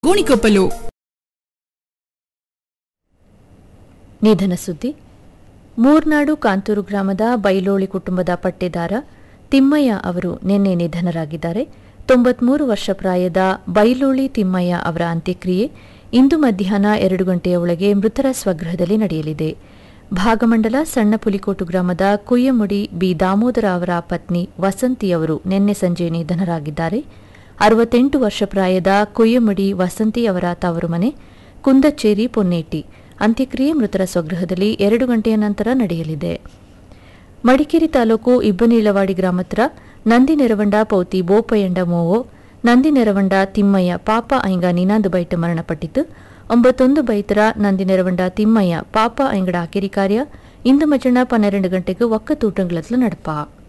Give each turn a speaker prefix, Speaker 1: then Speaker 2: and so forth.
Speaker 1: ಗೋಣಿಕೊಪ್ಪಲು
Speaker 2: ನಿಧನ ಸುದ್ದಿ ಮೂರ್ನಾಡು ಕಾಂತೂರು ಗ್ರಾಮದ ಬೈಲೋಳಿ ಕುಟುಂಬದ ಪಟ್ಟೇದಾರ ತಿಮ್ಮಯ್ಯ ಅವರು ನಿನ್ನೆ ನಿಧನರಾಗಿದ್ದಾರೆ ತೊಂಬತ್ಮೂರು ವರ್ಷ ಪ್ರಾಯದ ಬೈಲೋಳಿ ತಿಮ್ಮಯ್ಯ ಅವರ ಅಂತ್ಯಕ್ರಿಯೆ ಇಂದು ಮಧ್ಯಾಹ್ನ ಎರಡು ಗಂಟೆಯ ಒಳಗೆ ಮೃತರ ಸ್ವಗೃಹದಲ್ಲಿ ನಡೆಯಲಿದೆ ಭಾಗಮಂಡಲ ಸಣ್ಣ ಪುಲಿಕೋಟು ಗ್ರಾಮದ ಕುಯ್ಯಮುಡಿ ಬಿ ದಾಮೋದರ ಅವರ ಪತ್ನಿ ವಸಂತಿ ಅವರು ನಿನ್ನೆ ಸಂಜೆ ನಿಧನರಾಗಿದ್ದಾರೆ ಅರವತ್ತೆಂಟು ವರ್ಷ ಪ್ರಾಯದ ಕುಯ್ಯಮುಡಿ ವಸಂತಿ ಅವರ ತವರು ಮನೆ ಕುಂದಚೇರಿ ಪೊನ್ನೇಟಿ ಅಂತ್ಯಕ್ರಿಯೆ ಮೃತರ ಸ್ವಗೃಹದಲ್ಲಿ ಎರಡು ಗಂಟೆಯ ನಂತರ ನಡೆಯಲಿದೆ ಮಡಿಕೇರಿ ತಾಲೂಕು ಇಬ್ಬನೀಳವಾಡಿ ಗ್ರಾಮತ್ರ ನಂದಿ ನೆರವಂಡ ಪೌತಿ ಬೋಪಯ್ಯಂಡ ಮೋವೋ ನಂದಿ ನೆರವಂಡ ತಿಮ್ಮಯ್ಯ ಪಾಪ ಐಂಗ ನಿನಾಂದು ಬೈಟ್ ಮರಣಪಟ್ಟಿತು ಒಂಬತ್ತೊಂದು ಬೈತರ ನಂದಿ ನೆರವಂಡ ತಿಮ್ಮಯ್ಯ ಪಾಪ ಐಂಗಡ ಆಕೆರಿ ಕಾರ್ಯ ಇಂದು ಮಜಣ ಪನ್ನೆರಡು ಗಂಟೆಗೆ ಒಕ್ಕತೂಟಂಗಳತ್ಲು ನಡಪ